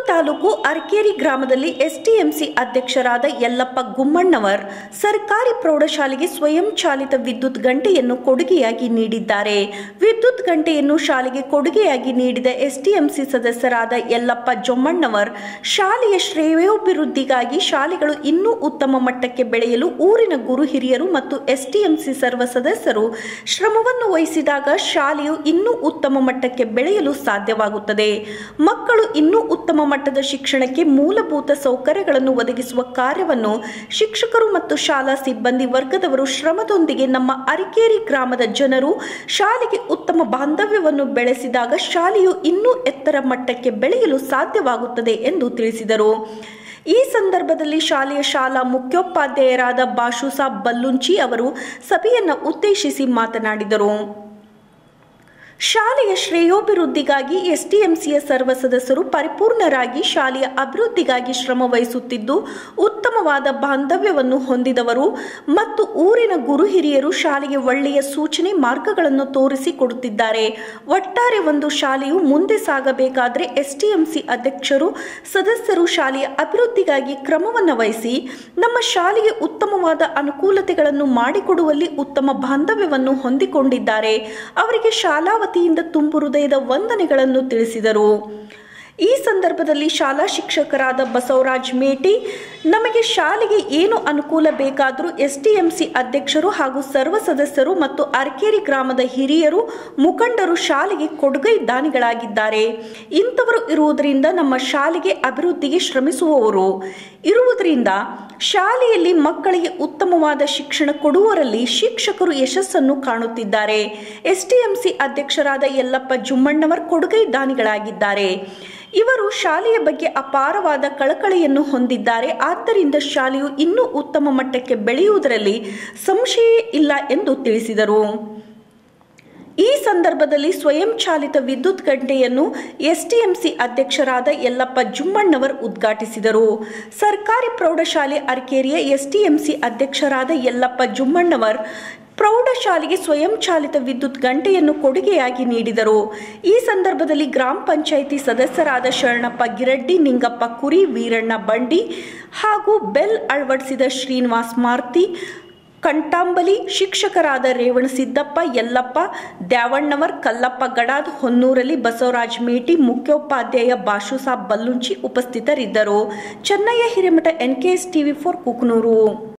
ತಾಲೂಕು ಅರ್ಕೇರಿ ಗ್ರಾಮದಲ್ಲಿ ಎಸ್ಟಿಎಂಸಿ ಅಧ್ಯಕ್ಷರಾದ ಯಲ್ಲಪ್ಪ ಗುಮ್ಮಣ್ಣವರ್ ಸರ್ಕಾರಿ ಪ್ರೌಢಶಾಲೆಗೆ ಸ್ವಯಂ ಚಾಲಿತ ವಿದ್ಯುತ್ ಗಂಟೆಯನ್ನು ಕೊಡುಗೆಯಾಗಿ ನೀಡಿದ್ದಾರೆ ವಿದ್ಯುತ್ ಗಂಟೆಯನ್ನು ಶಾಲೆಗೆ ಕೊಡುಗೆಯಾಗಿ ನೀಡಿದ ಎಸ್ಟಿಎಂಸಿ ಸದಸ್ಯರಾದ ಯಲ್ಲಪ್ಪ ಜೊಮ್ಮಣ್ಣವರ್ ಶಾಲೆಯ ಶ್ರೇಯೋಭಿವೃದ್ಧಿಗಾಗಿ ಶಾಲೆಗಳು ಇನ್ನೂ ಉತ್ತಮ ಮಟ್ಟಕ್ಕೆ ಬೆಳೆಯಲು ಊರಿನ ಗುರು ಹಿರಿಯರು ಮತ್ತು ಎಸ್ಟಿಎಂಸಿ ಸರ್ವ ಸದಸ್ಯರು ಶ್ರಮವನ್ನು ವಹಿಸಿದಾಗ ಶಾಲೆಯು ಇನ್ನೂ ಉತ್ತಮ ಮಟ್ಟಕ್ಕೆ ಬೆಳೆಯಲು ಸಾಧ್ಯವಾಗುತ್ತದೆ ಮಕ್ಕಳು ಇನ್ನೂ ಉತ್ತಮ ಮಟ್ಟದ ಶಿಕ್ಷಣಕ್ಕೆ ಮೂಲಭೂತ ಸೌಕರ್ಯಗಳನ್ನು ಒದಗಿಸುವ ಕಾರ್ಯವನ್ನು ಶಿಕ್ಷಕರು ಮತ್ತು ಶಾಲಾ ಸಿಬ್ಬಂದಿ ವರ್ಗದವರು ಶ್ರಮದೊಂದಿಗೆ ನಮ್ಮ ಅರಿಕೇರಿ ಗ್ರಾಮದ ಜನರು ಶಾಲೆಗೆ ಉತ್ತಮ ಬಾಂಧವ್ಯವನ್ನು ಬೆಳೆಸಿದಾಗ ಶಾಲೆಯು ಇನ್ನೂ ಎತ್ತರ ಮಟ್ಟಕ್ಕೆ ಬೆಳೆಯಲು ಸಾಧ್ಯವಾಗುತ್ತದೆ ಎಂದು ತಿಳಿಸಿದರು ಈ ಸಂದರ್ಭದಲ್ಲಿ ಶಾಲೆಯ ಶಾಲಾ ಮುಖ್ಯೋಪಾಧ್ಯಾಯರಾದ ಬಾಷುಸಾಬ್ ಬಲ್ಲುಂಚಿ ಅವರು ಸಭೆಯನ್ನು ಉದ್ದೇಶಿಸಿ ಮಾತನಾಡಿದರು ಶಾಲೆಯ ಶ್ರೇಯೋಭಿವೃದ್ಧಿಗಾಗಿ ಎಸ್ಟಿಎಂಸಿಯ ಸರ್ವ ಸದಸ್ಯರು ಪರಿಪೂರ್ಣರಾಗಿ ಶಾಲೆಯ ಅಭಿವೃದ್ಧಿಗಾಗಿ ಶ್ರಮ ವಹಿಸುತ್ತಿದ್ದು ಉತ್ತಮವಾದ ಬಾಂಧವ್ಯವನ್ನು ಹೊಂದಿದವರು ಮತ್ತು ಊರಿನ ಗುರು ಹಿರಿಯರು ಶಾಲೆಗೆ ಒಳ್ಳೆಯ ಸೂಚನೆ ಮಾರ್ಗಗಳನ್ನು ತೋರಿಸಿ ಕೊಡುತ್ತಿದ್ದಾರೆ ಒಟ್ಟಾರೆ ಒಂದು ಶಾಲೆಯು ಮುಂದೆ ಸಾಗಬೇಕಾದರೆ ಎಸ್ಟಿಎಂಸಿ ಅಧ್ಯಕ್ಷರು ಸದಸ್ಯರು ಶಾಲೆಯ ಅಭಿವೃದ್ಧಿಗಾಗಿ ಕ್ರಮವನ್ನು ವಹಿಸಿ ನಮ್ಮ ಶಾಲೆಗೆ ಉತ್ತಮವಾದ ಅನುಕೂಲತೆಗಳನ್ನು ಮಾಡಿಕೊಡುವಲ್ಲಿ ಉತ್ತಮ ಬಾಂಧವ್ಯವನ್ನು ಹೊಂದಿಕೊಂಡಿದ್ದಾರೆ ಅವರಿಗೆ ಶಾಲಾ ವತಿಯಿಂದ ತುಂಬು ಹೃದಯದ ವಂದನೆಗಳನ್ನು ತಿಳಿಸಿದರು ಈ ಸಂದರ್ಭದಲ್ಲಿ ಶಾಲಾ ಶಿಕ್ಷಕರಾದ ಬಸವರಾಜ್ ಮೇಟಿ ನಮಗೆ ಶಾಲೆಗೆ ಏನು ಅನುಕೂಲ ಬೇಕಾದರೂ ಎಸ್ಟಿಎಂಸಿ ಅಧ್ಯಕ್ಷರು ಹಾಗೂ ಸರ್ವ ಸದಸ್ಯರು ಮತ್ತು ಅರ್ಕೇರಿ ಗ್ರಾಮದ ಹಿರಿಯರು ಮುಖಂಡರು ಶಾಲೆಗೆ ಕೊಡುಗೈ ದಾನಿಗಳಾಗಿದ್ದಾರೆ ಇಂಥವರು ಇರುವುದರಿಂದ ನಮ್ಮ ಶಾಲೆಗೆ ಅಭಿವೃದ್ಧಿಗೆ ಶ್ರಮಿಸುವವರು ಇರುವುದರಿಂದ ಶಾಲೆಯಲ್ಲಿ ಮಕ್ಕಳಿಗೆ ಉತ್ತಮವಾದ ಶಿಕ್ಷಣ ಕೊಡುವರಲ್ಲಿ ಶಿಕ್ಷಕರು ಯಶಸ್ಸನ್ನು ಕಾಣುತ್ತಿದ್ದಾರೆ ಎಸ್ಟಿಎಂಸಿ ಅಧ್ಯಕ್ಷರಾದ ಯಲ್ಲಪ್ಪ ಜುಮ್ಮಣ್ಣವರ್ ಕೊಡುಗೈ ದಾನಿಗಳಾಗಿದ್ದಾರೆ ಇವರು ಶಾಲೆಯ ಬಗ್ಗೆ ಅಪಾರವಾದ ಕಳಕಳಿಯನ್ನು ಹೊಂದಿದ್ದಾರೆ ಆದ್ದರಿಂದ ಶಾಲೆಯು ಇನ್ನೂ ಉತ್ತಮ ಮಟ್ಟಕ್ಕೆ ಬೆಳೆಯುವುದರಲ್ಲಿ ಸಂಶಯ ಇಲ್ಲ ಎಂದು ತಿಳಿಸಿದರು ಈ ಸಂದರ್ಭದಲ್ಲಿ ಸ್ವಯಂ ಚಾಲಿತ ವಿದ್ಯುತ್ ಗಂಟೆಯನ್ನು ಎಸ್ಟಿಎಂಸಿ ಅಧ್ಯಕ್ಷರಾದ ಯಲ್ಲಪ್ಪ ಜುಮ್ಮಣ್ಣವರ್ ಉದ್ಘಾಟಿಸಿದರು ಸರ್ಕಾರಿ ಪ್ರೌಢಶಾಲೆ ಅರ್ಕೇರಿಯ ಎಸ್ಟಿಎಂಸಿ ಅಧ್ಯಕ್ಷರಾದ ಯಲ್ಲಪ್ಪ ಜುಮ್ಮಣ್ಣವರ್ ಪ್ರೌಢಶಾಲೆಗೆ ಸ್ವಯಂ ಚಾಲಿತ ವಿದ್ಯುತ್ ಗಂಟೆಯನ್ನು ಕೊಡುಗೆಯಾಗಿ ನೀಡಿದರು ಈ ಸಂದರ್ಭದಲ್ಲಿ ಗ್ರಾಮ ಪಂಚಾಯಿತಿ ಸದಸ್ಯರಾದ ಶರಣಪ್ಪ ಗಿರಡ್ಡಿ ನಿಂಗಪ್ಪ ಕುರಿ ವೀರಣ್ಣ ಬಂಡಿ ಹಾಗೂ ಬೆಲ್ ಅಳವಡಿಸಿದ ಶ್ರೀನಿವಾಸ್ ಮಾರ್ತಿ ಕಂಟಾಂಬಲಿ ಶಿಕ್ಷಕರಾದ ರೇವಣ ಸಿದ್ದಪ್ಪ ಯಲ್ಲಪ್ಪ ದ್ಯಾವಣ್ಣವರ್ ಕಲ್ಲಪ್ಪ ಗಡಾದ್ ಹೊನ್ನೂರಲ್ಲಿ ಬಸವರಾಜ್ ಮೇಟಿ ಮುಖ್ಯೋಪಾಧ್ಯಾಯ ಬಾಷುಸಾಬ್ ಬಲ್ಲುಂಚಿ ಉಪಸ್ಥಿತರಿದ್ದರು Chennayya Hiremath NKS TV four Kuknur